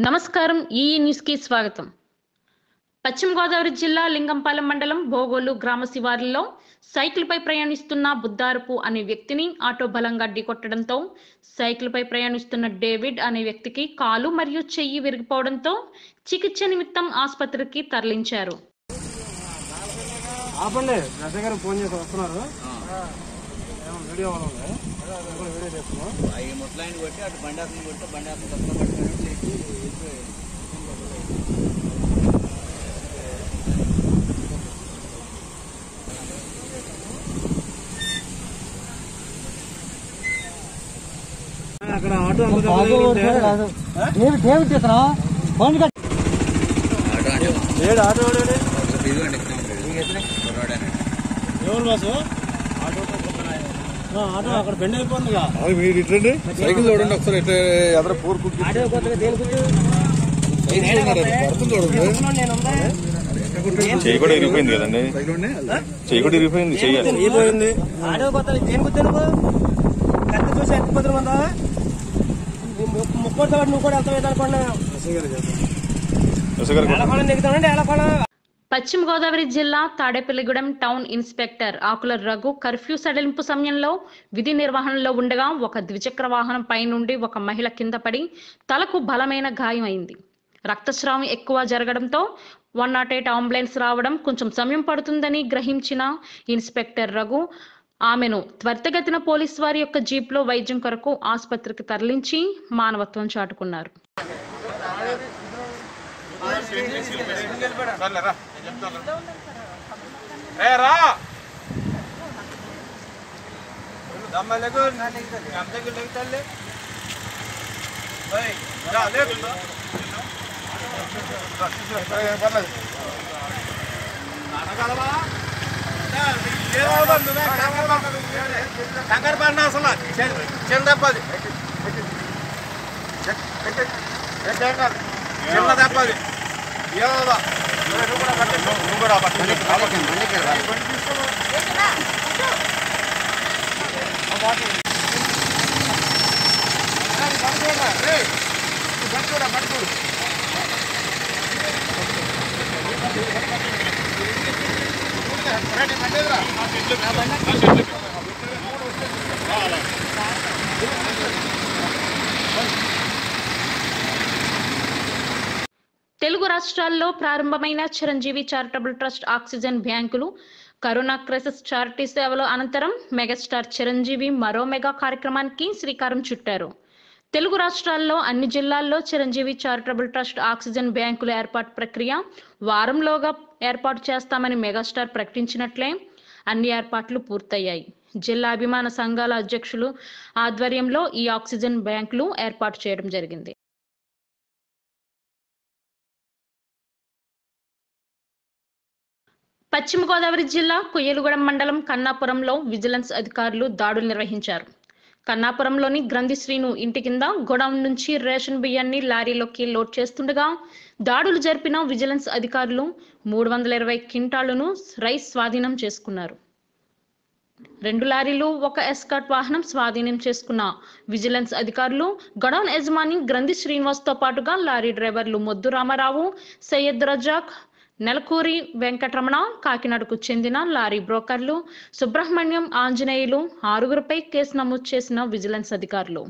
నమస్కారం ఈ న్యూస్కి స్వాగతం పశ్చిమ గోదావరి జిల్లా లింగంపాలెం మండలం భోగోలు గ్రామ శివారులో సైకిల్పై ప్రయాణిస్తున్న బుద్దారపు అనే వ్యక్తిని ఆటో బలంగా ఢీకొట్టడంతో సైకిల్పై ప్రయాణిస్తున్న డేవిడ్ అనే వ్యక్తికి కాలు మరియు చెయ్యి విరిగిపోవడంతో చికిత్స నిమిత్తం ఆసుపత్రికి తరలించారు ఆపండి రజ గారు ఫోన్ చేసి వస్తున్నారు ఏమో వీడియో వాళ్ళు వీడియో చేస్తున్నాం ఈ ముసలాయన కొట్టి అటు బండి అతను కొట్టి బండి అతను కొత్త పట్టుకొని లేచి వెళ్ళిపోయాడు. అక్కడ ఆటో అంత దెబ్బ తగిలింటే- ఆటో అంటే ఏడు ఆటో వాడు ఏడు? ఇదిగోండి ఇక్కడ కుర్రాడేనండి. ఎవరు బాసు ఆ, ఆటో అక్కడ బెండ్ అయిపోతుందిగా మీరు ఇట్లండి సైకిల్ చూడండి ఒకసారి ఇట్లా ఎదర ఫోర్ కుర్చీ సైకిల్ చూడండి పడుతుంది చూడండి చెయ్యి కూడా ఇరిగిపోయింది కదండి సైకిల్ ఉండి చెయ్యి కూడా ఇరిగిపోయింది చెయ్యాలి అయిపోయింది ఆడో కొత్త దేని గుర్తు నువ్వు కత్తి చూసి ఎంత కుదురు మందా ముక్కోడితో పాటు నువ్వు కూడా వెళ్తావు అనుకున్నా ఎలకోళం దిగుతానండి ఎలకోళం పశ్చిమ గోదావరి జిల్లా Tadepalligudem town inspector Akula Raghu curfew సడలింపు సమయంలో విధి నిర్వహణలో ఉండగా ఒక ద్విచక్ర వాహనం పై నుండి ఒక మహిళ కింద పడి తలకు బలమైన గాయం అయింది రక్తస్రావం ఎక్కువ జరగడంతో వన్ నాట్ ఎయిట్ అంబులెన్స్ రావడం కొంచెం సమయం పడుతుందని గ్రహించిన ఇన్స్పెక్టర్ రఘు ఆమెను త్వరితగతిన పోలీస్ వారి యొక్క జీప్లో వైద్యం కొరకు ఆసుపత్రికి తరలించి మానవత్వం చాటుకున్నారు కంగారు పడిన అసలు చిన్న దెబ్బది చిన్న దెబ్బది ఏమో నువ్వు కూడా తెలుగు రాష్ట్రాల్లో ప్రారంభమైన చిరంజీవి చారిటబుల్ ట్రస్ట్ ఆక్సిజన్ బ్యాంకులు కరోనా క్రైసిస్ చారిటీ సేవల అనంతరం మెగాస్టార్ చిరంజీవి మరో మెగా కార్యక్రమానికి శ్రీకారం చుట్టారు తెలుగు రాష్ట్రాల్లో అన్ని జిల్లాల్లో చిరంజీవి చారిటబుల్ ట్రస్ట్ ఆక్సిజన్ బ్యాంకుల ఏర్పాటు ప్రక్రియ వారంలోగా ఏర్పాటు చేస్తామని మెగాస్టార్ ప్రకటించినట్లే అన్ని ఏర్పాట్లు పూర్తయ్యాయి జిల్లా అభిమాన సంఘాల అధ్యక్షులు ఆధ్వర్యంలో ఈ ఆక్సిజన్ బ్యాంకులు ఏర్పాటు చేయడం జరిగింది పశ్చిమ గోదావరి జిల్లా కొయ్యలుగూడెం మండలం కన్నాపురంలో విజిలెన్స్ అధికారులు దాడులు నిర్వహించారు కన్నాపురంలోని గ్రంథి శ్రీను ఇంటి కింద గోడౌన్ నుంచి రేషన్ బియ్యాన్ని లారీలోకి లోడ్ చేస్తుండగా దాడులు జరిపిన విజిలెన్స్ అధికారులు మూడు వందల ఇరవై క్వింటాళ్లను రైస్ స్వాధీనం చేసుకున్నారు రెండు లారీలు ఒక ఎస్కాట్ వాహనం స్వాధీనం చేసుకున్న విజిలెన్స్ అధికారులు గడౌన్ యజమాని గ్రంథి శ్రీనివాస్తో పాటుగా లారీ డ్రైవర్లు మొద్దు రామారావు సయ్యద్ రజాక్ నెలకూరి వెంకటరమణ కాకినాడకు చెందిన లారీ బ్రోకర్లు సుబ్రహ్మణ్యం ఆంజనేయులు ఆరుగురిపై కేసు నమోదు చేసిన విజిలెన్స్ అధికారులు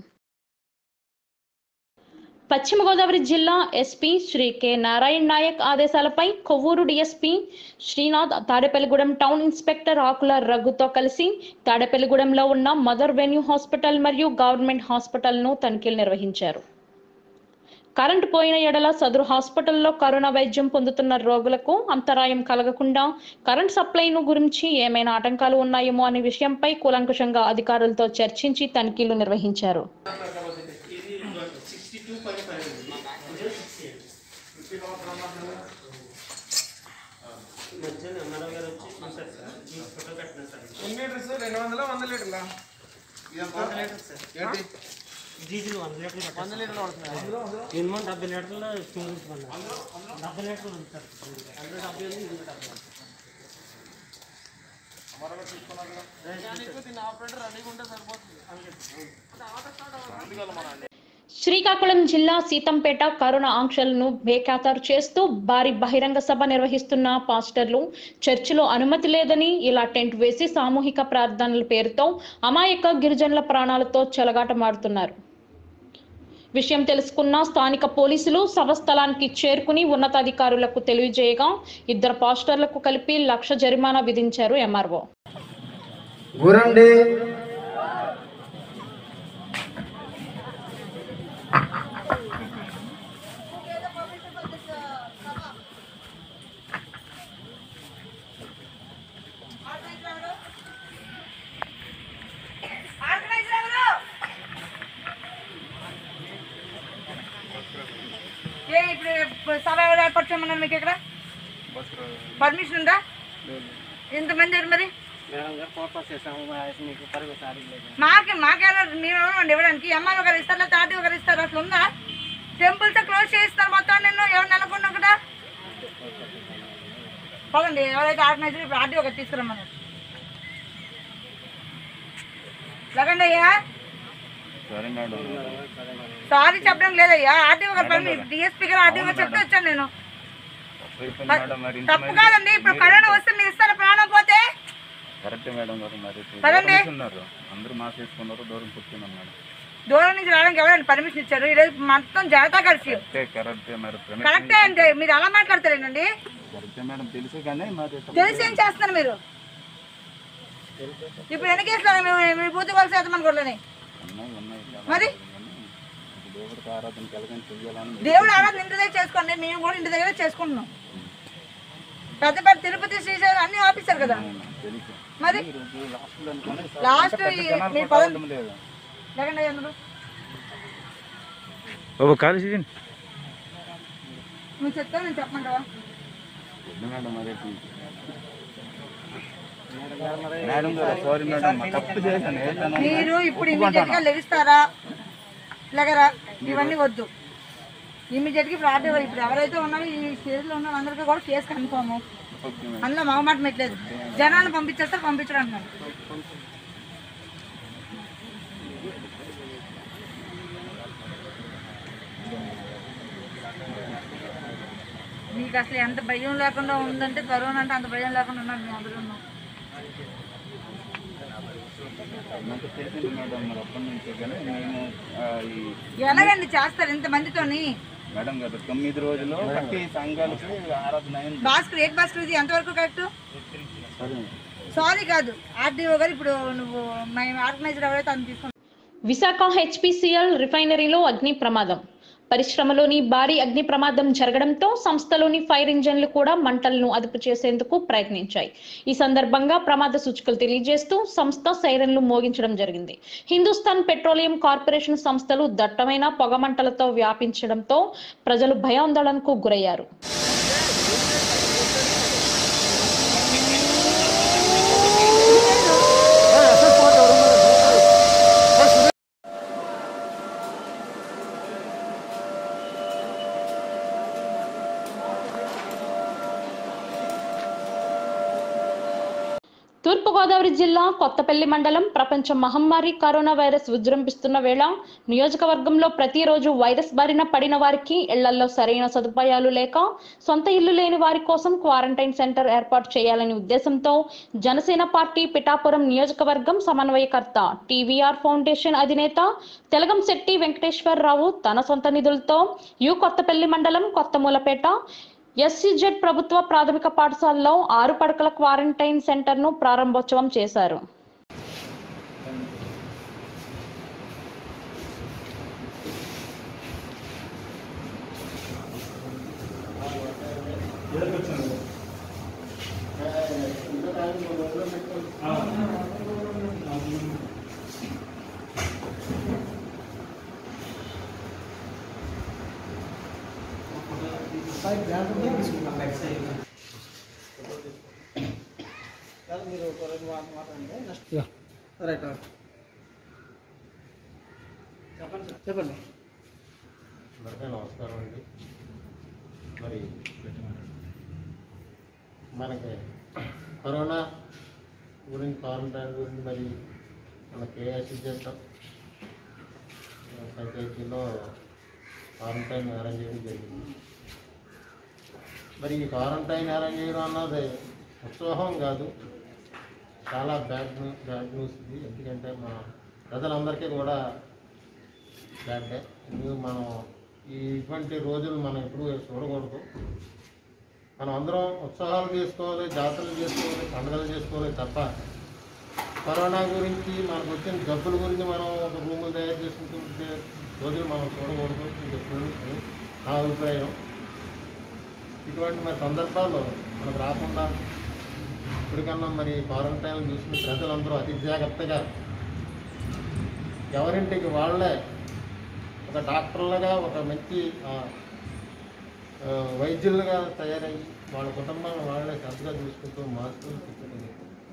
పశ్చిమ గోదావరి జిల్లా ఎస్పీ శ్రీ కె నారాయణ్ నాయక్ ఆదేశాలపై Kovvur DSP Srinath Tadepalligudem town inspector Akula రఘుతో కలిసి తాడేపల్లిగూడెంలో ఉన్న మదర్ వెన్యూ హాస్పిటల్ మరియు గవర్నమెంట్ హాస్పిటల్ను తనిఖీలు నిర్వహించారు కరెంటు పోయిన ఎడల సదరు హాస్పిటల్లో కరోనా వైద్యం పొందుతున్న రోగులకు అంతరాయం కలగకుండా కరెంట్ సప్లైను గురించి ఏమైనా ఆటంకాలు ఉన్నాయేమో అనే విషయంపై కూలంకుషంగా అధికారులతో చర్చించి తనిఖీలు నిర్వహించారు డీజిల్ వంద లీటర్లు వంద లీటర్లు పడుతుంది మినిమం డెబ్బై లీటర్లు చూపించుకున్నారు డెబ్బై లీటర్లు ఉంది సార్ అందులో డెబ్బై ఉంది ఇందులో డెబ్బై ఉంది. శ్రీకాకుళం జిల్లా సీతంపేట కరోనా ఆంక్షలను బేఖాతరు చేస్తూ భారీ బహిరంగ సభ నిర్వహిస్తున్న పాస్టర్లు చర్చిలో అనుమతి లేదని ఇలా టెంట్ వేసి సామూహిక ప్రార్థనల పేరుతో అమాయక గిరిజనుల ప్రాణాలతో చెలగాటమాడుతున్నారు విషయం తెలుసుకున్న స్థానిక పోలీసులు సభ స్థలానికి చేరుకుని ఉన్నతాధికారులకు తెలియజేయగా ఇద్దరు పాస్టర్లకు కలిపి లక్ష జరిమానా విధించారు ఎంఆర్ఓ ఊరండి ఏ ఇప్పుడు సభ ఎవరు ఏర్పాటు చేయమన్నారు మీకు ఇక్కడ పర్మిషన్ ఉందా ఎంతమంది ఎవరు మరి మేడం గారు ఫోటో చేసాము మీకు పర్మిషన్ అడగలేదు మాకు మాకేమో మేము ఎవరు ఇవ్వడానికి ఎంఆర్ ఒకరు ఇస్తారా తాటి ఒకరు ఇస్తారు అట్లా ఉందా టెంపుల్స్ క్లోజ్ చేయిస్తారు మొత్తం నేను ఎవరు నెలకొన్నా కూడా పదండి ఎవరైతే ఆర్గనైజర్ ఇప్పుడు ఆర్డీ ఒకటి తీసుకురమ్మన్నారు లేకండి అయ్యా సరే మేడం సారీ చెప్పడం లేదయ్యా ఆర్డీ ఒకరు డిఎస్పీ గారు ఆర్డీ ఒకరు చెప్తే వచ్చాను నేను మేడం మరి తప్పు కాదండి ఇప్పుడు కరోనా వస్తే మీరు ఇస్తారా ప్రాణం పోతే కరెక్ట్ మేడం గారు మరి పదండి. ఉన్నారు అందరూ మాస్క్ వేసుకున్నారు దూరం కూర్చున్నాం మేడం దూరం నుంచి రావడానికి ఎవరైనా పర్మిషన్ ఇచ్చారు ఈరోజు మొత్తం జాగ్రత్త కలిసి కరెక్టే కరెక్టే మరి permission కరెక్టే అంటే మీరు అలా మాట్లాడతారేనండి కరెక్టే మేడం తెలుసు కానీ మరి తెలిసి ఏం చేస్తున్నారు మీరు ఇప్పుడు ఎన్ని కేసులు ఉన్నాయి? మీ- మీ బూత్ వాళ్ళు శాతం అనుకోలేని ఉన్నాయి ఉన్నాయి మరి దేవుడికి ఆరాధన కలగని చెయ్యాలని దేవుడు ఆరాధన ఇంటి దగ్గర చేసుకోండి మేము కూడా ఇంటి దగ్గర చేసుకుంటున్నాం పెద్ద పెద్ద తిరుపతి శ్రీశైలం అన్ని ఆఫీసర్ కదా తెలుసు మరి ఈరోజు లాస్ట్లో అనుకుని లాస్ట్ జనాలు మీరు కూడా పదం ఉండడం లేదు లేకండి ఎందుకు బాబు ఖాళీ చేయండి నువ్వు చెప్తావు నేను చెప్పమంటావా వద్దు మేడం మరి మేడం గారు సారీ మేడం మా తప్పు చేశాను ఏంటన్నా మీరు ఇప్పుడు ఇమీడియట్ గా లెగిస్తారా లెగరా ఇవన్నీ వద్దు ఇమీడియట్ గా ఇప్పుడు ఆర్డర్ ఇప్పుడు ఎవరైతే ఉన్నారో ఈ స్టేజ్ లో ఉన్న అందరికీ కూడా కేసు కన్ఫామ్ ఓకే మేడం అందులో మగమాట పెట్టలేదు జనాలను పంపించేస్తారు పంపించడం అంటున్నారు మీకు అసలు ఎంత భయం లేకుండా ఉందంటే కరోనా అంటే అంత భయం లేకుండా ఉన్నాను మేము అందరూ ఉన్నాం నాకు తెలిసింది మేడం మరి అప్పటి నుంచే కానీ నేను ఆ, ఈ ఎలాగండి చేస్తారు ఇంతమందితోని మేడం గారు తొమ్మిది రోజులు ప్రతి సంఘాలకి ఆరాధన అయింది భాస్కర్ ఏక్ భాస్కర్ ఇది ఎంతవరకు కరెక్ట్ సరే సారీ కాదు ఆర్డీఓ గారు ఇప్పుడు నువ్వు మేము ఆర్గనైజర్ ఎవరైతే అని తీసుకున్నాం విశాఖ హెచ్పిసిఎల్ రిఫైనరీలో అగ్ని ప్రమాదం పరిశ్రమలోని భారీ అగ్ని ప్రమాదం జరగడంతో సంస్థలోని ఫైర్ ఇంజన్లు కూడా మంటలను అదుపు చేసేందుకు ప్రయత్నించాయి ఈ సందర్భంగా ప్రమాద సూచికలు తెలియజేస్తూ సంస్థ సైరన్లు మోగించడం జరిగింది హిందుస్థాన్ పెట్రోలియం కార్పొరేషన్ సంస్థలు దట్టమైన పొగమంటలతో వ్యాపించడంతో ప్రజలు భయాందోళనకు గురయ్యారు తూర్పుగోదావరి జిల్లా కొత్తపల్లి మండలం ప్రపంచ మహమ్మారి కరోనా వైరస్ విజృంభిస్తున్న వేళ నియోజకవర్గంలో ప్రతిరోజు వైరస్ బారిన పడిన వారికి ఇళ్లలో సరైన సదుపాయాలు లేక సొంత ఇల్లు లేని వారి కోసం క్వారంటైన్ సెంటర్ ఏర్పాటు చేయాలనే ఉద్దేశంతో జనసేన పార్టీ పిఠాపురం నియోజకవర్గం సమన్వయకర్త టీవీఆర్ ఫౌండేషన్ అధినేత తెలగం శెట్టి వెంకటేశ్వరరావు తన సొంత నిధులతో యు కొత్తపల్లి మండలం కొత్తమూలపేట ఎస్సీజెడ్ ప్రభుత్వ ప్రాథమిక పాఠశాలలో ఆరు పడకల క్వారంటైన్ సెంటర్ను ప్రారంభోత్సవం చేశారు రైట్ చెప్పండి అందరికీ నమస్కారం అండి మరి మనకి కరోనా గురించి క్వారంటైన్ గురించి మరి మన కేఎస్సీ చేస్తాం సొసైటీలో క్వారంటైన్ అరేంజ్ చేయడం జరిగింది మరి ఈ క్వారంటైన్ అరేంజ్ చేయడం అన్నది ఉత్సాహం కాదు చాలా బ్యాడ్ న్యూస్ బ్యాడ్ న్యూస్ ఇది ఎందుకంటే మన ప్రజలందరికీ కూడా బ్యాడ్ డే ఇది మనం ఈ ఇటువంటి రోజులు మనం ఎప్పుడు చూడకూడదు మనం అందరం ఉత్సాహాలు చేసుకోవాలి జాతరలు చేసుకోవాలి పండుగలు చేసుకోవాలి తప్ప కరోనా గురించి మనకు వచ్చిన జబ్బుల గురించి మనం ఒక రూములు తయారు చేసుకుంటుంటే రోజులు మనం చూడకూడదు ఇది ఎప్పుడు నా అభిప్రాయం ఇటువంటి మరి సందర్భాల్లో మనకు రాకుండా ఇప్పటికన్నా మరి క్వారంటైన్ చూసిన ప్రజలందరూ అతి జాగ్రత్తగా ఎవరింటికి వాళ్ళే ఒక డాక్టర్లుగా ఒక మంచి ఆ, ఆ, వైద్యులుగా తయారయ్యి వాళ్ళ కుటుంబాన్ని వాళ్ళే శ్రద్ధగా చూసుకుంటూ మాస్కులు పెట్టుకుని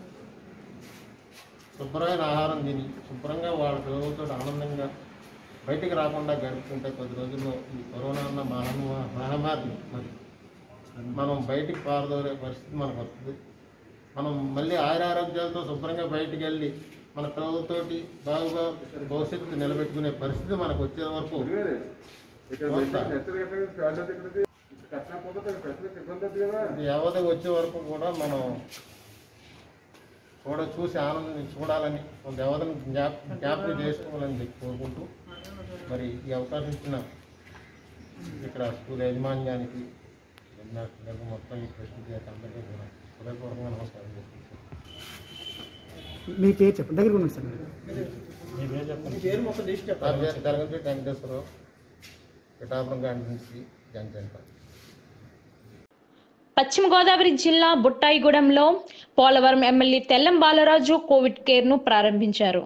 శుభ్రమైన ఆహారం తిని శుభ్రంగా వాళ్ళ పిల్లలతో ఆనందంగా బయటికి రాకుండా గడుపుకుంటే కొద్ది రోజుల్లో ఈ కరోనా అన్న మహమ్మ మహమ్మారిని మరి మనం బయటికి పారదోలే పరిస్థితి మనకు వస్తుంది మనం మళ్ళీ ఆయురారోగ్యాలతో శుభ్రంగా బయటికి వెళ్ళి మన పిల్లలతోటి బాగా భవిష్యత్తు నిలబెట్టుకునే పరిస్థితి మనకు వచ్చే వరకు చూస్తా. ఇది ఎవరి వచ్చే వరకు కూడా మనం చూడ చూసి ఆనందం చూడాలని కొంత ఎవరిని జ్ఞాప జ్ఞాపకం చేసుకోవాలని చెప్పి కోరుకుంటూ మరి ఈ అవకాశం ఇచ్చిన ఇక్కడ స్కూల్ యాజమాన్యానికి విద్యార్థులకు మొత్తం ఈ ప్రసిద్ధి అందరికీ కూడా హృదయపూర్వకంగా నమస్కారం చేసుకుంటున్నాను మీ పేరు చెప్పండి దగ్గర ఉన్నాడు సార్ నా పేరు తరగతి వెంకటేశ్వరరావు పిఠాపురం గాంధీ జన్ సెంటర్ పశ్చిమ గోదావరి జిల్లా బుట్టాయిగూడెంలో Polavaram MLA Tellam Balaraju covid care ను ప్రారంభించారు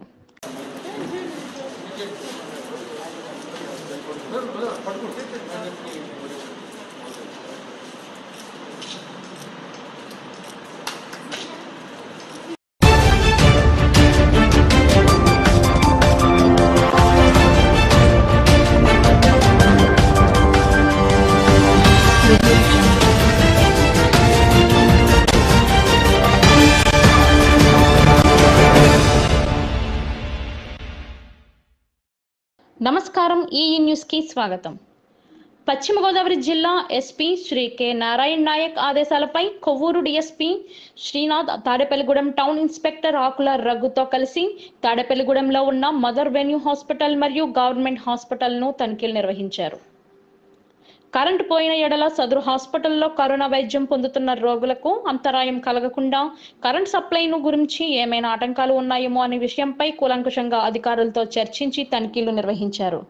నమస్కారం ఈ న్యూస్ కి స్వాగతం పశ్చిమ గోదావరి జిల్లా ఎస్పీ శ్రీ కె నారాయణ నాయక్ ఆదేశాలపై Kovvur DSP Srinath Tadepalligudem town inspector Akula రఘుతో కలిసి తాడేపల్లిగూడెంలో ఉన్న మదర్ వెన్యూ హాస్పిటల్ మరియు గవర్నమెంట్ హాస్పిటల్ను తనిఖీలు నిర్వహించారు కరెంటు పోయిన ఎడల సదరు హాస్పిటల్లో కరోనా వైద్యం పొందుతున్న రోగులకు అంతరాయం కలగకుండా కరెంట్ సప్లైను గురించి ఏమైనా ఆటంకాలు ఉన్నాయేమో అనే విషయంపై కూలంకుషంగా అధికారులతో చర్చించి తనిఖీలు నిర్వహించారు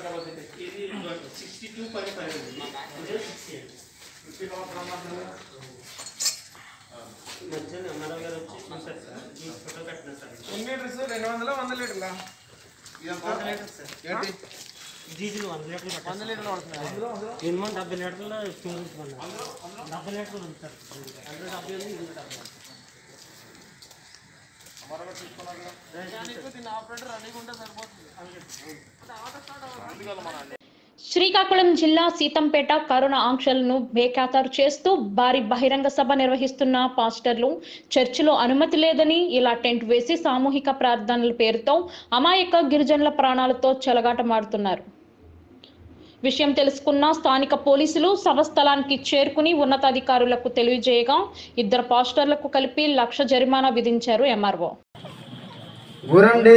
మధ్యాహ్నం ఎంఆర్ఓ గారు వచ్చి చూశారు సార్ ఈ ఫోటో పెట్టిన సార్ ఎన్ని లీటర్స్ రెండు వందల వంద లీటర్లా వంద లీటర్ సార్ డీజిల్ వంద లీటర్లు వంద లీటర్లు మినిమం డెబ్బై లీటర్లు స్టోరేజ్ పడినా డెబ్బై లీటర్లు ఉంది సార్ అందులో డెబ్బై ఉంది ఇందులో డెబ్బై ఉంది. శ్రీకాకుళం జిల్లా సీతంపేట కరోనా ఆంక్షలను బేఖాతరు చేస్తూ భారీ బహిరంగ సభ నిర్వహిస్తున్న పాస్టర్లు చర్చిలో అనుమతి లేదని ఇలా టెంట్ వేసి సామూహిక ప్రార్థనల పేరుతో అమాయక గిరిజనుల ప్రాణాలతో చెలగాటమాడుతున్నారు విషయం తెలుసుకున్న స్థానిక పోలీసులు శవస్థలానికి చేరుకుని ఉన్నతాధికారులకు తెలియజేయగా ఇద్దరు పాస్టర్లకు కలిపి లక్ష జరిమానా విధించారు ఎంఆర్ఓ గురండి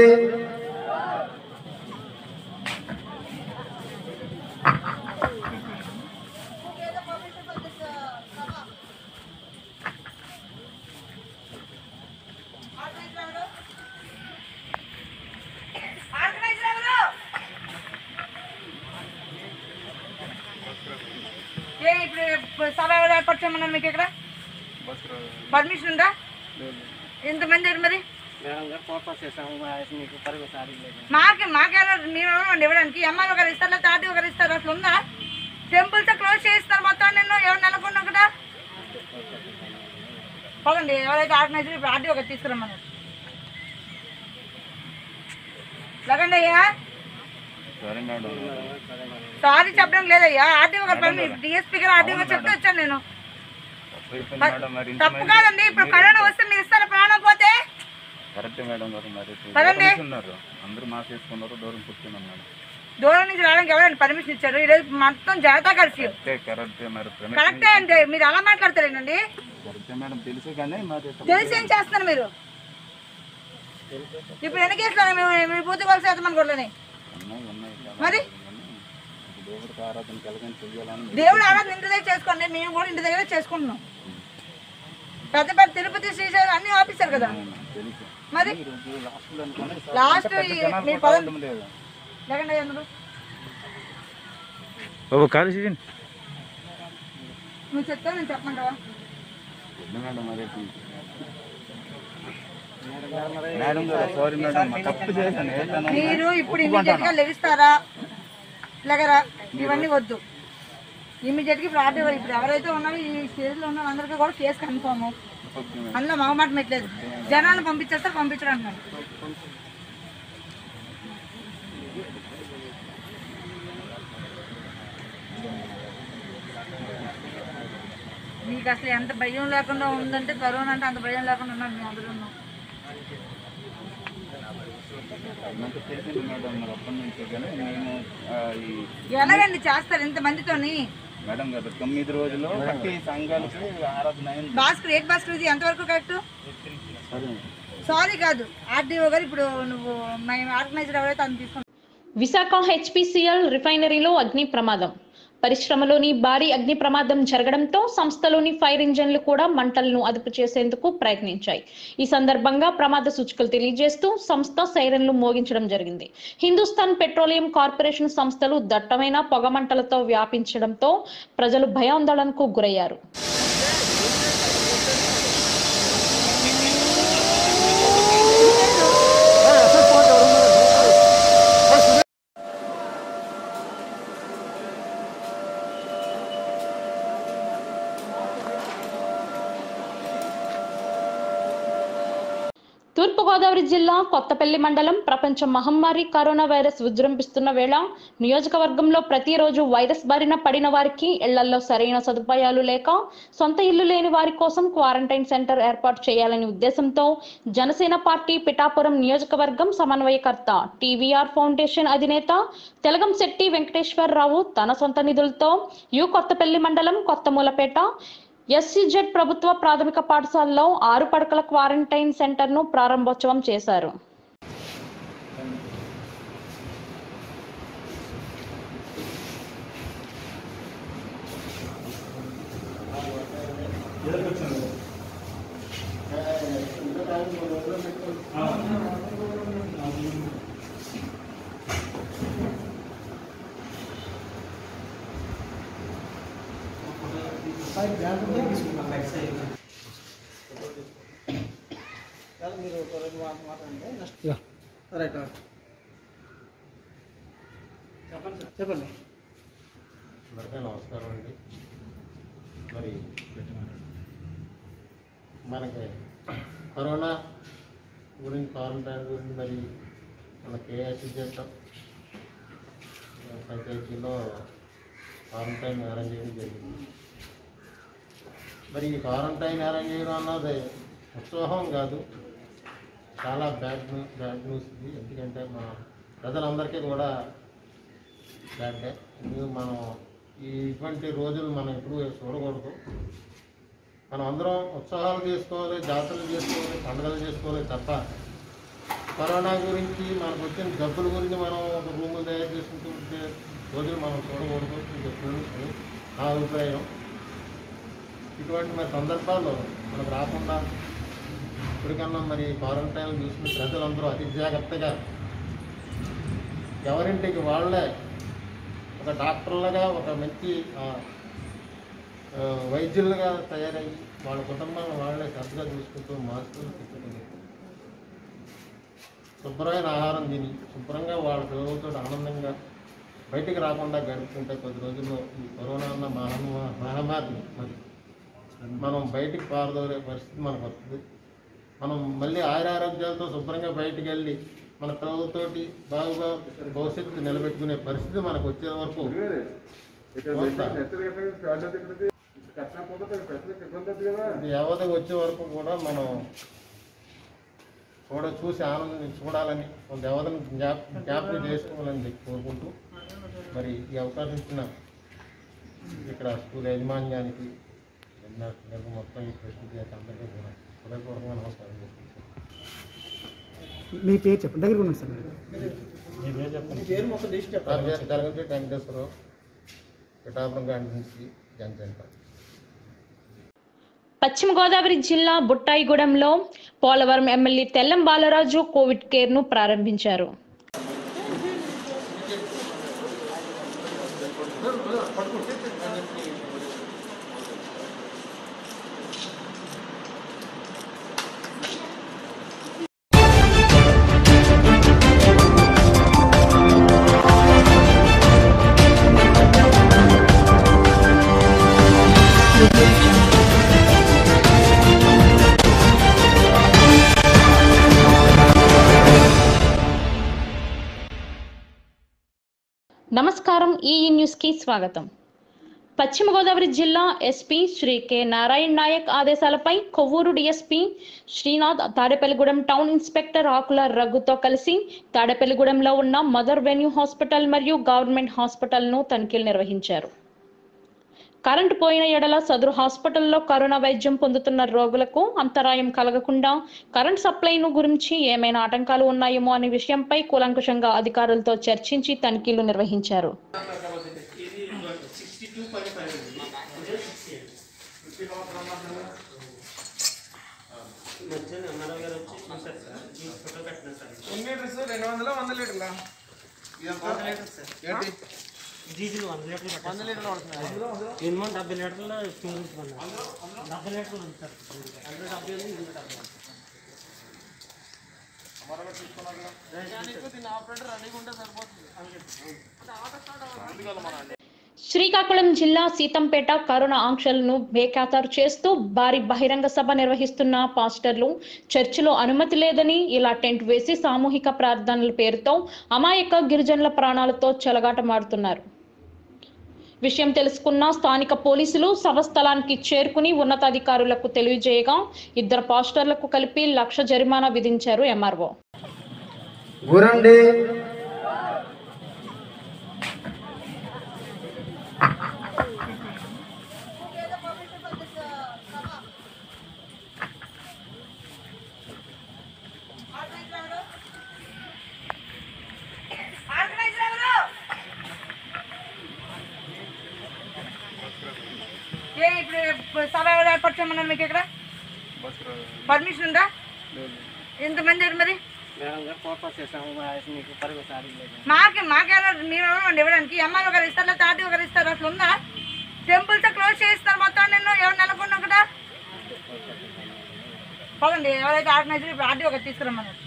ఏ ఇప్పుడు సభ ఎవరు ఏర్పాటు చేయమన్నారు మీకు ఇక్కడ పర్మిషన్ ఉందా ఎంతమంది ఏంటి మరి మేడం గారు ఫోటో చేసాము మీకు పరుగు సారీ లేదు మాకే మాకేమో మేము ఎవరు ఇవ్వడానికి ఎంఆర్ఓ గారు ఇస్తారా తాటి గారు ఇస్తారు అసలు ఉందా టెంపుల్స్ క్లోజ్ చేస్తారు మొత్తం నేను ఎవరు నెలకొన్నా కదా పదండి ఎవరైతే ఆర్గనైజర్ ఇప్పుడు ఆర్డీ ఒకటి తీసుకురమ్మన్నారు లేకండి అయ్యా సరే మేడం సారీ చెప్పడం లేదయ్యా ఆర్డీ గారు డిఎస్పీ గారు ఆర్డీ గారు చెప్తే వచ్చాను నేను అయిపోయింది మేడం మరి తప్పు కాదండి ఇప్పుడు కరోనా వస్తే మీరు ఇస్తారా ప్రాణం పోతే కరెక్ట్ మేడం గారు మరి పదండి. ఉన్నారు అందరూ మాస్క్ వేసుకున్నారు దూరం కూర్చున్నాం మేడం దూరం నుంచి రావడానికి ఎవరైనా పర్మిషన్ ఇచ్చారు ఈరోజు మొత్తం జనతా కలిసి అంటే కరెక్ట్ మరి permission కరెక్టే అంటే మీరు అలా మాట్లాడతారేనండి కరెక్టే మేడం తెలుసు కానీ మరి తెలిసి ఏం చేస్తున్నారు మీరు ఇప్పుడు ఎన్ని కేసులు ఉన్నాయి? మీ- మీ పూర్తి కలిసి వేద్దామని కొడలేని ఉన్నాయి ఉన్నాయి కదా. మరి దేవుడికి ఆరాధన కలగని చెయ్యాలని దేవుడు ఆరాధన ఇంటి దగ్గర చేసుకోండి మేము కూడా ఇంటి దగ్గర చేసుకుంటున్నాం పెద్ద పెద్ద తిరుపతి శ్రీశైలం అన్ని ఆఫీసర్ కదా తెలుసు మరి ఈరోజు లాస్ట్లో అనుకోని లాస్ట్ జనాలు మీ కూడా పదం ఉండడం లేదు లేకండి ఎందుకు బాబు కాదు సీజన్ నువ్వు చెప్తావు నేను చెప్పమంటావా మేడం మరి మేడం గారు సారీ మేడం తప్పు చేశాను ఏంటన్నా మీరు ఇప్పుడు ఇమీడియట్ గా లెగిస్తారా లేకరా ఇవన్నీ వద్దు ఇమీడియట్ గా ఇప్పుడు ఆర్డర్ ఇప్పుడు ఎవరైతే ఉన్నారో ఈ స్టేజ్ లో ఉన్న అందరికీ కూడా కేసు కన్ఫర్మ్ ఓకే మేడం అందులో మగమాట పెట్టలేదు జనాలను పంపించేస్తారు పంపించడం అంటున్నాను మీకు అసలు ఎంత భయం లేకుండా ఉందంటే కరోనా అంటే అంత భయం లేకుండా ఉన్నాం మేము అందరూ ఉన్నాం నాకు తెలిసింది మేడం మరి అప్పటి నుంచి కానీ నేను ఆ, ఈ ఎలాగండి చేస్తారు ఇంత మందితోని మేడం గారు తొమ్మిది రోజులు ప్రతి సంఘాలకి ఆరాధన అయింది భాస్కర్ ఏట్ భాస్కర్ ఇది ఎంతవరకు కరెక్ట్ సరే సారీ కాదు ఆర్డీఓ గారు ఇప్పుడు నువ్వు మేము ఆర్గనైజర్ ఎవరైతే అని తీసుకున్నాం విశాఖ హెచ్పిసిఎల్ రిఫైనరీలో అగ్ని ప్రమాదం పరిశ్రమలోని భారీ అగ్ని ప్రమాదం జరగడంతో సంస్థలోని ఫైర్ ఇంజన్లు కూడా మంటలను అదుపు చేసేందుకు ప్రయత్నించాయి ఈ సందర్భంగా ప్రమాద సూచికలు తెలియజేస్తూ సంస్థ సైరన్లు మోగించడం జరిగింది హిందుస్థాన్ పెట్రోలియం కార్పొరేషన్ సంస్థలు దట్టమైన పొగమంటలతో వ్యాపించడంతో ప్రజలు భయాందోళనకు గురయ్యారు తూర్పుగోదావరి జిల్లా కొత్తపల్లి మండలం ప్రపంచ మహమ్మారి కరోనా వైరస్ విజృంభిస్తున్న వేళ నియోజకవర్గంలో ప్రతిరోజు వైరస్ బారిన పడిన వారికి ఇళ్లలో సరైన సదుపాయాలు లేక సొంత ఇల్లు లేని వారి కోసం క్వారంటైన్ సెంటర్ ఏర్పాటు చేయాలనే ఉద్దేశంతో జనసేన పార్టీ పిఠాపురం నియోజకవర్గం సమన్వయకర్త టీవీఆర్ ఫౌండేషన్ అధినేత తెలగం శెట్టి వెంకటేశ్వరరావు తన సొంత నిధులతో యు కొత్తపల్లి మండలం కొత్తమూలపేట ఎస్సీజెడ్ ప్రభుత్వ ప్రాథమిక పాఠశాలలో ఆరు పడకల క్వారంటైన్ సెంటర్ను ప్రారంభోత్సవం చేశారు రైట్ చెప్పండి అందరికీ నమస్కారం అండి మరి మనకి కరోనా గురించి క్వారంటైన్ గురించి మరి మన కేఎస్సీ చేస్తాం పంచాయతీలో క్వారంటైన్ అరేంజ్ చేయడం జరిగింది మరి ఈ క్వారంటైన్ అరేంజ్ చేయడం అన్నది ఉత్సాహం కాదు చాలా బ్యాడ్ న్యూస్ బ్యాడ్ న్యూస్ ఇది ఎందుకంటే మా ప్రజలందరికీ కూడా బ్యాడ్ డే ఇది మనం ఈ ఇటువంటి రోజులు మనం ఎప్పుడు చూడకూడదు మనం అందరం ఉత్సాహాలు చేసుకోవాలి జాతరలు చేసుకోవాలి పండుగలు చేసుకోవాలి తప్ప కరోనా గురించి మనకు వచ్చిన జబ్బుల గురించి మనం ఒక రూములు తయారు చేసుకుంటూ ఉంటే రోజులు మనం చూడకూడదు ఇది ఎప్పుడు అని నా అభిప్రాయం ఇటువంటి మరి సందర్భాల్లో మనకు రాకుండా ఇప్పటికన్నా మరి క్వారంటైన్ చూసిన ప్రజలందరూ అతి జాగ్రత్తగా ఎవరింటికి వాళ్ళే ఒక డాక్టర్లుగా ఒక మంచి ఆ, ఆ, వైద్యులుగా తయారయ్యి వాళ్ళ కుటుంబాలను వాళ్ళే శ్రద్ధగా చూసుకుంటూ మాస్కులు పెట్టుకుని శుభ్రమైన ఆహారం తిని శుభ్రంగా వాళ్ళ పిల్లలతో ఆనందంగా బయటికి రాకుండా గడుపుకుంటే కొద్ది రోజుల్లో ఈ కరోనా అన్న మహమ్మ మహమ్మారిని మరి మనం బయటికి పారదోరే పరిస్థితి మనకు వస్తుంది మనం మళ్ళీ ఆయురారోగ్యాలతో శుభ్రంగా బయటికి వెళ్ళి మన పిల్లలతోటి బాగా భవిష్యత్తు నిలబెట్టుకునే పరిస్థితి మనకు వచ్చే వరకు చూస్తా. ఇది యావత్ వచ్చే వరకు కూడా మనం చూడ చూసి ఆనందం చూడాలని దేవతను జ్ఞాప జ్ఞాపకం చేసుకోవాలని చెప్పి కోరుకుంటూ మరి ఈ అవకాశం ఇచ్చిన ఇక్కడ స్కూల్ యాజమాన్యానికి విద్యార్థులకు మొత్తం ఈ ప్రస్తుతి అందరికీ కూడా హృదయపూర్వకంగా నమస్కారం చేస్తున్నాను మీ పేరు చెప్పండి దగ్గర ఉన్నాను సార్ నా పేరు జరగంటి వెంకటేశ్వరరావు పిఠాపురం గాంధీ నుంచి జనసేన పశ్చిమ గోదావరి జిల్లా బుట్టాయిగూడెంలో పోలవరం ఎమ్మెల్యే తెల్లం బాలరాజు కోవిడ్ కేర్ను ప్రారంభించారు నమస్కారం ఈ న్యూస్కి స్వాగతం పశ్చిమ గోదావరి జిల్లా ఎస్పీ శ్రీ కె నారాయణ్ నాయక్ ఆదేశాలపై Kovvur DSP Srinath Tadepalligudem town inspector Akula రఘుతో కలిసి తాడేపల్లిగూడెంలో ఉన్న మదర్ వెన్యూ హాస్పిటల్ మరియు గవర్నమెంట్ హాస్పిటల్ను తనిఖీలు నిర్వహించారు కరెంటు పోయిన ఎడల సదరు హాస్పిటల్లో కరోనా వైద్యం పొందుతున్న రోగులకు అంతరాయం కలగకుండా కరెంట్ సప్లైను గురించి ఏమైనా ఆటంకాలు ఉన్నాయేమో అనే విషయంపై కూలంకుషంగా అధికారులతో చర్చించి తనిఖీలు నిర్వహించారు మధ్యాహ్నం ఎంఆర్ఓ గారు వచ్చి చూశారు సార్ ఈ ఫోటో పెట్టినా సార్ ఎన్ని లీటర్స్ రెండు వందల వంద లీటర్లా ఇదంతా వంద లీటర్ సార్ ఏంటి డీజిల్ వంద లీటర్లు పెట్టారు వంద లీటర్లు పడుతున్నాయి మినిమం డెబ్బై లీటర్లు ఫ్యూల్ ఉంచుకున్నారు డెబ్బై లీటర్లు ఉంది సార్ అందులో డెబ్బై ఉంది ఇందులో డెబ్బై ఉంది. దీని ఆపరేటర్ రెడీగా ఉంటే సరిపోతుంది శ్రీకాకుళం జిల్లా సీతంపేట కరోనా ఆంక్షలను బేఖాతరు చేస్తూ భారీ బహిరంగ సభ నిర్వహిస్తున్న పాస్టర్లు చర్చిలో అనుమతి లేదని ఇలా టెంట్ వేసి సామూహిక ప్రార్థనల పేరుతో అమాయక గిరిజనుల ప్రాణాలతో చెలగాటమాడుతున్నారు విషయం తెలుసుకున్న స్థానిక పోలీసులు సభ స్థలానికి చేరుకుని ఉన్నతాధికారులకు తెలియజేయగా ఇద్దరు పాస్టర్లకు కలిపి లక్ష జరిమానా విధించారు ఎంఆర్ఓ గురండి ఏ ఇప్పుడు సభ ఎవరు ఏర్పాటు చేయమన్నారు మీకు ఇక్కడ పర్మిషన్ ఉందా ఎంతమంది ఉన్నారు మరి మేడం గారు ఫోటోస్ చేసాము మీకు పరిగెత్తి లేదు మాకే మాకేమో మీరు ఎవరు ఇవ్వడానికి ఎంఆర్ఓ గారు ఇస్తారు లేదా ఆర్టీఓ గారు ఇస్తారు అసలు ఉందా టెంపుల్స్ క్లోజ్ చేస్తారు మొత్తం నిన్ను ఎవరు నెలకొన్నా కూడా పదండి ఎవరైతే ఆర్గనైజర్ ఇప్పుడు ఆర్టీఓ గారు తీసుకురమ్మన్నారు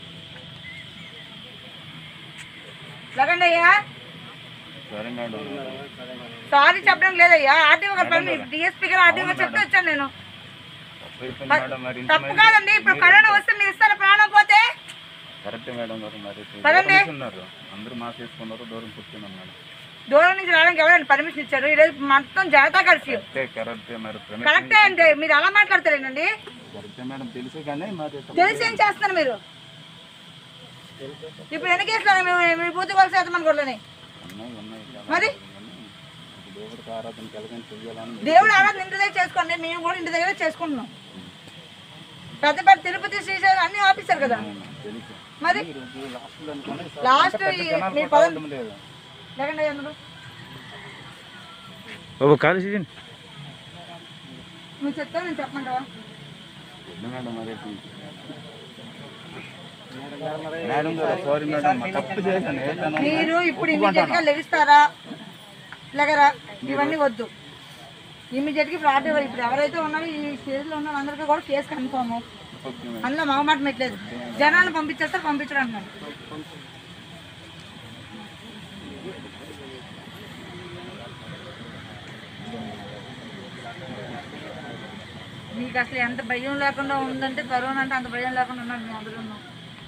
లేకండి అయ్యా సరే మేడం సారీ చెప్పడం లేదయ్యా ఆర్టీఓ గారు పని డిఎస్పీ గారు ఆర్టీఓ గారు చెప్తే వచ్చాను నేను అయిపోయింది మేడం మరి ఇంత తప్పు కాదండి ఇప్పుడు కరోనా వస్తే మీరు ఇస్తారా ప్రాణం పోతే కరెక్ట్ మేడం గారు మరి పదండి. దూరం ఉన్నారు అందరూ మాస్క్ వేసుకున్నారు దూరం కూర్చున్నాం మేడం దూరం నుంచి రావడానికి ఎవరైనా పర్మిషన్ ఇచ్చారు ఈరోజు మొత్తం జనతా కర్ఫ్యూ కరెక్టే కరెక్టే మరి permission కరెక్టే అంటే మీరు అలా మాట్లాడతారేనండి కరెక్టే మేడం తెలుసు కానీ మరి తెలిసి ఏం చేస్తున్నారు మీరు ఇప్పుడు ఎన్ని కేసులు ఉన్నాయి? మీరు మీరు పూర్తి కొలసి వేద్దామని కొడలేని ఉన్నాయి ఉన్నాయి కదా. మరి ఇప్పుడు దేవుడికి ఆరాధన కలగని చెయ్యాలని దేవుడు ఆరాధన ఇంటి దగ్గర చేసుకోండి మేము కూడా ఇంటి దగ్గర చేసుకుంటున్నాం పెద్ద పెద్ద తిరుపతి శ్రీశైలం అన్ని ఆఫీసర్ కదా తెలుసు మరి ఈరోజు లాస్ట్లో అనుకోని లాస్ట్ పెద్ద జనాలు మీరు కూడా పదం ఉండడం లేదు లేకండి అందరూ బాబు కాలు సీజన్ నువ్వు చెప్తావు నేను చెప్పమంటావా వద్దు మేడం మరి మేడం గారు సారీ మేడం మా తప్పు చేశాను ఏంటన్నా మీరు ఇప్పుడు ఇమీడియట్ గా లెగిస్తారా లేకరా ఇవన్నీ వద్దు ఇమీడియట్ గా ఇప్పుడు ఆర్డర్ ఇప్పుడు ఎవరైతే ఉన్నారో ఈ స్టేజ్ లో ఉన్న అందరికీ కూడా కేసు కన్ఫర్మ్ ఓకే మేడం అందులో మగమాట పెట్టలేదు జనాలను పంపించేస్తారు పంపించడం అంటున్నాను మీకు అసలు ఎంత భయం లేకుండా ఉందంటే కరోనా అంటే అంత భయం లేకుండా ఉన్నాడు మేము అందరూ ఉన్నాం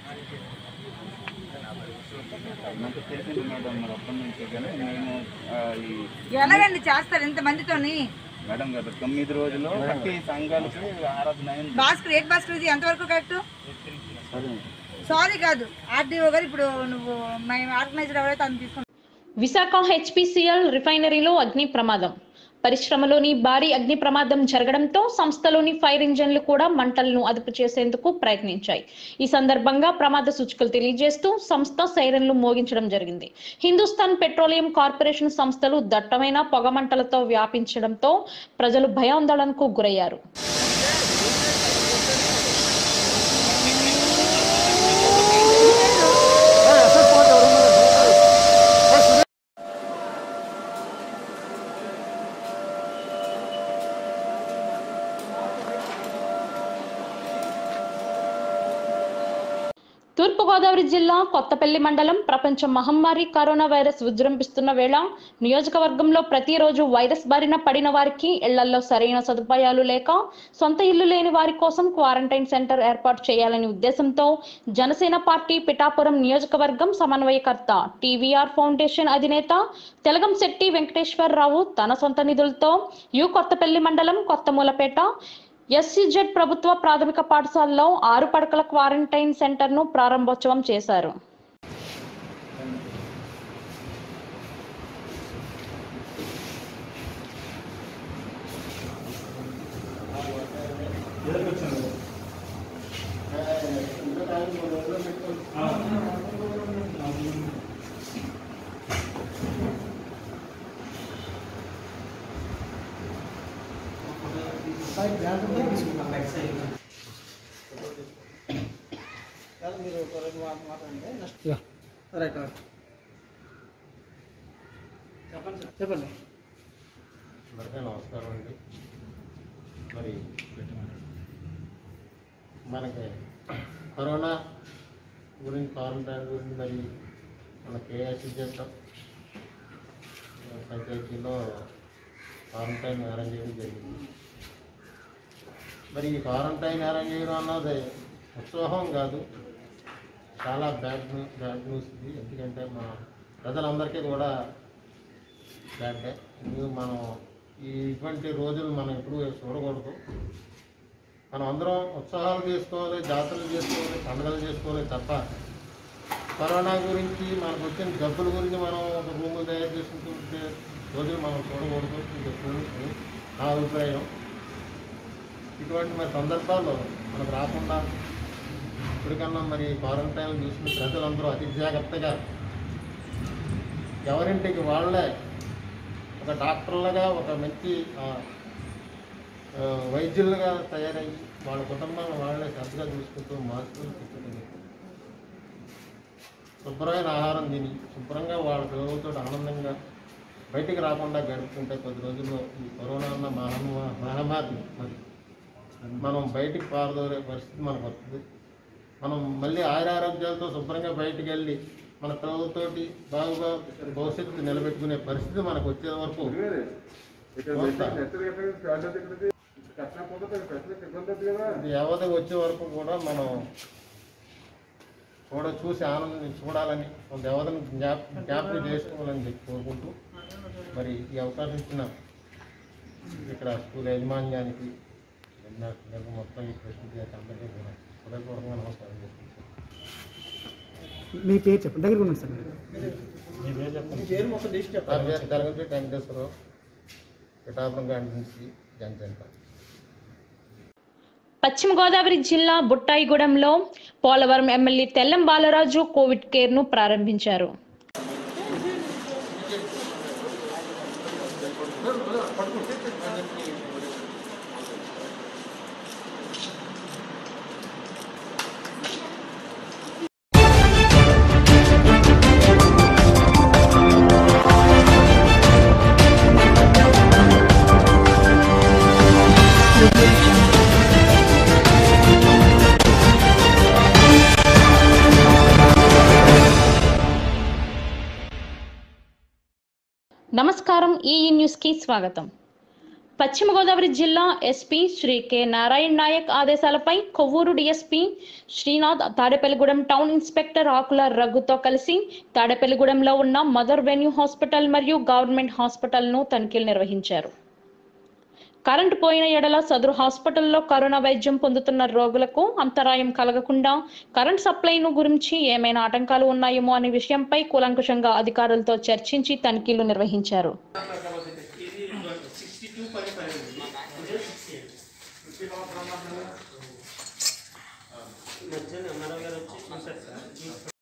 నాకు తెలిసింది మేడం మరి అప్పటి నుంచి కానీ నేను ఆ, ఈ ఎలాగండి చేస్తారు ఇంతమందితోని మేడం గారు తొమ్మిది రోజులు ప్రతి సంఘాలకి ఆరాధన అయింది భాస్కర్ ఏక్ భాస్కర్ ఇది ఎంతవరకు కరెక్ట్ సరే సారీ కాదు ఆర్డీఓ గారు ఇప్పుడు నువ్వు మేము ఆర్గనైజర్ ఎవరైతే అని తీసుకున్నాం విశాఖ హెచ్పిసిఎల్ రిఫైనరీలో అగ్ని ప్రమాదం పరిశ్రమలోని భారీ అగ్ని ప్రమాదం జరగడంతో సంస్థలోని ఫైర్ ఇంజన్లు కూడా మంటలను అదుపు చేసేందుకు ప్రయత్నించాయి ఈ సందర్భంగా ప్రమాద సూచికలు తెలియజేస్తూ సంస్థ సైరన్లు మోగించడం జరిగింది హిందుస్థాన్ పెట్రోలియం కార్పొరేషన్ సంస్థలు దట్టమైన పొగమంటలతో వ్యాపించడంతో ప్రజలు భయాందోళనకు గురయ్యారు తూర్పుగోదావరి జిల్లా కొత్తపల్లి మండలం ప్రపంచ మహమ్మారి కరోనా వైరస్ విజృంభిస్తున్న వేళ నియోజకవర్గంలో ప్రతిరోజు వైరస్ బారిన పడిన వారికి ఇళ్లలో సరైన సదుపాయాలు లేక సొంత ఇల్లు లేని వారి కోసం క్వారంటైన్ సెంటర్ ఏర్పాటు చేయాలనే ఉద్దేశంతో జనసేన పార్టీ పిఠాపురం నియోజకవర్గం సమన్వయకర్త టీవీఆర్ ఫౌండేషన్ అధినేత తెలగం శెట్టి వెంకటేశ్వరరావు తన సొంత నిధులతో యు కొత్తపల్లి మండలం కొత్తమూలపేట ఎస్సీజెడ్ ప్రభుత్వ ప్రాథమిక పాఠశాలలో ఆరు పడకల క్వారంటైన్ సెంటర్ను ప్రారంభోత్సవం చేశారు రైట్ చెప్పండి అందరికీ నమస్కారం అండి మరి మనకి కరోనా గురించి క్వారంటైన్ గురించి మరి మన కేఎస్సీ చేస్తాం పంచాయతీలో క్వారంటైన్ అరేంజ్ చేయడం జరిగింది మరి ఈ క్వారంటైన్ అరేంజ్ చేయడం అన్నది ఉత్సాహం కాదు చాలా బ్యాడ్ న్యూస్ బ్యాడ్ న్యూస్ ఇది ఎందుకంటే మా ప్రజలందరికీ కూడా బ్యాడ్ డే ఇది మనం ఈ ఇటువంటి రోజులు మనం ఎప్పుడు చూడకూడదు మనం అందరం ఉత్సాహాలు చేసుకోవాలి జాతరలు చేసుకోవాలి పండుగలు చేసుకోవాలి తప్ప కరోనా గురించి మనకు వచ్చిన జబ్బుల గురించి మనం ఒక రూములు తయారు చేసుకుంటుంటే రోజులు మనం చూడకూడదు ఇది ఎప్పుడు నా అభిప్రాయం ఇటువంటి మరి సందర్భాల్లో మనకు రాకుండా ఇప్పటికన్నా మరి క్వారంటైన్ చూసిన ప్రజలందరూ అతి జాగ్రత్తగా ఎవరింటికి వాళ్ళే ఒక డాక్టర్లుగా ఒక మంచి ఆ, ఆ, వైద్యులుగా తయారయ్యి వాళ్ళ కుటుంబాన్ని వాళ్ళే శ్రద్ధగా చూసుకుంటూ మాస్కులు పెట్టుకుని శుభ్రమైన ఆహారం తిని శుభ్రంగా వాళ్ళ పిల్లలతో ఆనందంగా బయటికి రాకుండా గడుపుకుంటే కొద్ది రోజుల్లో ఈ కరోనా అన్న మహమ్మ మహమ్మారిని మరి మనం బయటికి పారదోరే పరిస్థితి మనకు వస్తుంది మనం మళ్ళీ ఆయురారోగ్యాలతో శుభ్రంగా బయటికి వెళ్ళి మన పిల్లలతోటి బాగుగా భవిష్యత్తు నిలబెట్టుకునే పరిస్థితి మనకు వచ్చే వరకు చూస్తా. ఇది వ్యవధి వచ్చే వరకు కూడా మనం కూడా చూసి ఆనందం చూడాలని ఒక వ్యవధిని జ్ఞాప్ జ్ఞాపకం చేసుకోవాలని చెప్పి కోరుకుంటూ మరి ఈ అవకాశం ఇచ్చిన ఇక్కడ స్కూల్ యాజమాన్యానికి విద్యార్థులకు మొత్తం ఈ ప్రసిద్ధి అందరికీ కూడా హృదయపూర్వకంగా నమస్కారం చేసుకుంటాను మీ పేరు చెప్పండి దగ్గర ఉన్నాను సార్ నా పేరు తెలంగాణ వెంకటేశ్వరరావు పిఠాపురం గాంధీ నుంచి జనసేన పశ్చిమ గోదావరి జిల్లా బుట్టాయిగూడెంలో Polavaram MLA Tellam Balaraju covid care ను ప్రారంభించారు నమస్కారం ఈ న్యూస్ కి స్వాగతం పశ్చిమ గోదావరి జిల్లా ఎస్పీ శ్రీ కె నారాయణ్ నాయక్ ఆదేశాలపై Kovvur DSP Srinath Tadepalligudem town inspector Akula రఘుతో కలిసి తాడేపల్లిగూడెంలో ఉన్న మదర్ వెన్యూ హాస్పిటల్ మరియు గవర్నమెంట్ హాస్పిటల్ను తనిఖీలు నిర్వహించారు కరెంటు పోయిన ఎడల సదరు హాస్పిటల్లో కరోనా వైద్యం పొందుతున్న రోగులకు అంతరాయం కలగకుండా కరెంట్ సప్లైను గురించి ఏమైనా ఆటంకాలు ఉన్నాయేమో అనే విషయంపై కూలంకుషంగా అధికారులతో చర్చించి తనిఖీలు నిర్వహించారు సిక్స్టీ టూ పది పది సిక్స్టీ మధ్యాహ్నం ఎంఆర్ఓ గారు వచ్చి చూశారు సార్